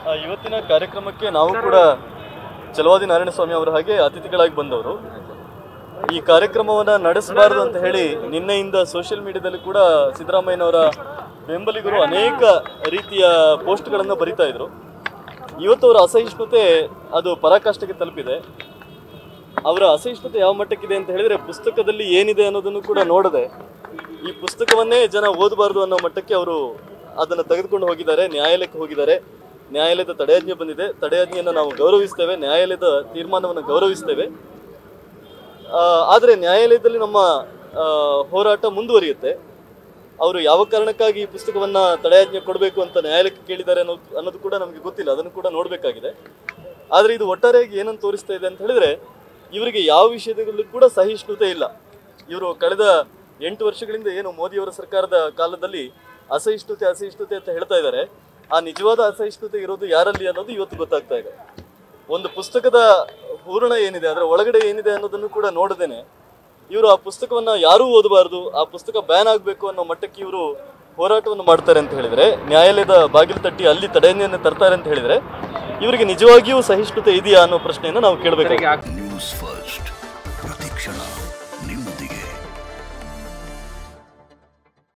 ಆ, ಇವತ್ತಿನ ಕಾರ್ಯಕ್ರಮಕ್ಕೆ ನಾವು ಕೂಡ ಚಲವಾದಿ ನಾರಾಯಣಸ್ವಾಮಿ ಅವರ ಹಾಗೆ ಅತಿಥಿಗಳಾಗಿ ಬಂದವರು ಈ ಕಾರ್ಯಕ್ರಮವನ್ನ ನಡೆಸಬಾರದು ಅಂತ ಹೇಳಿ ನಿನ್ನೆಯಿಂದ ಸೋಷಿಯಲ್ ಮೀಡಿಯಾದಲ್ಲಿ ಕೂಡ ಸಿದ್ದರಾಮಯ್ಯನವರ ಬೆಂಬಲಿಗರು ಅನೇಕ ರೀತಿಯ ಪೋಸ್ಟ್ಗಳನ್ನು ಬರಿತಾ ಇದ್ರು ಇವತ್ತು ಅವರ ಅಸಹಿಷ್ಣುತೆ ಅದು ಪರಾಕಾಷ್ಠೆಗೆ ತಲುಪಿದೆ ಅವರ ಅಸಹಿಷ್ಣುತೆ ಯಾವ ಮಟ್ಟಕ್ಕಿದೆ ಅಂತ ಹೇಳಿದ್ರೆ ಪುಸ್ತಕದಲ್ಲಿ ಏನಿದೆ ಅನ್ನೋದನ್ನು ಕೂಡ ನೋಡದೆ ಈ ಪುಸ್ತಕವನ್ನೇ ಜನ ಓದಬಾರ್ದು ಅನ್ನೋ ಮಟ್ಟಕ್ಕೆ ಅವರು ಅದನ್ನು ತೆಗೆದುಕೊಂಡು ಹೋಗಿದ್ದಾರೆ ನ್ಯಾಯಾಲಯಕ್ಕೆ ಹೋಗಿದ್ದಾರೆ ನ್ಯಾಯಾಲಯದ ತಡೆಯಾಜ್ಞೆ ಬಂದಿದೆ ತಡೆಯಾಜ್ಞೆಯನ್ನು ನಾವು ಗೌರವಿಸ್ತೇವೆ ನ್ಯಾಯಾಲಯದ ತೀರ್ಮಾನವನ್ನು ಗೌರವಿಸ್ತೇವೆ ಆ, ಆದರೆ ನ್ಯಾಯಾಲಯದಲ್ಲಿ ನಮ್ಮ ಆ, ಹೋರಾಟ ಮುಂದುವರಿಯುತ್ತೆ ಅವರು ಯಾವ ಕಾರಣಕ್ಕಾಗಿ ಈ ಪುಸ್ತಕವನ್ನ ತಡೆಯಾಜ್ಞೆ ಕೊಡಬೇಕು ಅಂತ ನ್ಯಾಯಾಲಯಕ್ಕೆ ಕೇಳಿದ್ದಾರೆ ಅನ್ನೋದು ಅನ್ನೋದು ಕೂಡ ನಮಗೆ ಗೊತ್ತಿಲ್ಲ ಅದನ್ನು ಕೂಡ ನೋಡಬೇಕಾಗಿದೆ ಆದರೆ ಇದು ಒಟ್ಟಾರೆಯಾಗಿ ಏನನ್ನು ತೋರಿಸ್ತಾ ಇದೆ ಅಂತ ಹೇಳಿದ್ರೆ ಇವರಿಗೆ ಯಾವ ವಿಷಯದಲ್ಲೂ ಕೂಡ ಸಹಿಷ್ಣುತೆ ಇಲ್ಲ ಇವರು ಕಳೆದ ಎಂಟು ವರ್ಷಗಳಿಂದ ಏನು ಮೋದಿಯವರ ಸರ್ಕಾರದ ಕಾಲದಲ್ಲಿ ಅಸಹಿಷ್ಣುತೆ ಅಸಹಿಷ್ಣುತೆ ಅಂತ ಹೇಳ್ತಾ ಇದ್ದಾರೆ ಆ ನಿಜವಾದ ಅಸಹಿಷ್ಣುತೆ ಇರೋದು ಯಾರಲ್ಲಿ ಅನ್ನೋದು ಇವತ್ತು ಗೊತ್ತಾಗ್ತಾ ಇದೆ ಒಂದು ಪುಸ್ತಕದ ಪೂರ್ಣ ಏನಿದೆ ಅದರ ಒಳಗಡೆ ಏನಿದೆ ಅನ್ನೋದನ್ನು ಕೂಡ ನೋಡದೇನೆ ಇವರು ಆ ಪುಸ್ತಕವನ್ನ ಯಾರೂ ಓದಬಾರದು ಆ ಪುಸ್ತಕ ಬ್ಯಾನ್ ಆಗಬೇಕು ಅನ್ನೋ ಮಟ್ಟಕ್ಕೆ ಇವರು ಹೋರಾಟವನ್ನು ಮಾಡ್ತಾರೆ ಅಂತ ಹೇಳಿದ್ರೆ ನ್ಯಾಯಾಲಯದ ಬಾಗಿಲು ತಟ್ಟಿ ಅಲ್ಲಿ ತಡೆಯನ್ನು ತರ್ತಾರೆ ಅಂತ ಹೇಳಿದ್ರೆ ಇವರಿಗೆ ನಿಜವಾಗಿಯೂ ಸಹಿಷ್ಣುತೆ ಇದೆಯಾ ಅನ್ನೋ ಪ್ರಶ್ನೆಯನ್ನು ನಾವು ಕೇಳಬೇಕಾಗಿದೆ ನ್ಯೂಸ್ ಫಸ್ಟ್ ಪ್ರತಿಕ್ಷಣ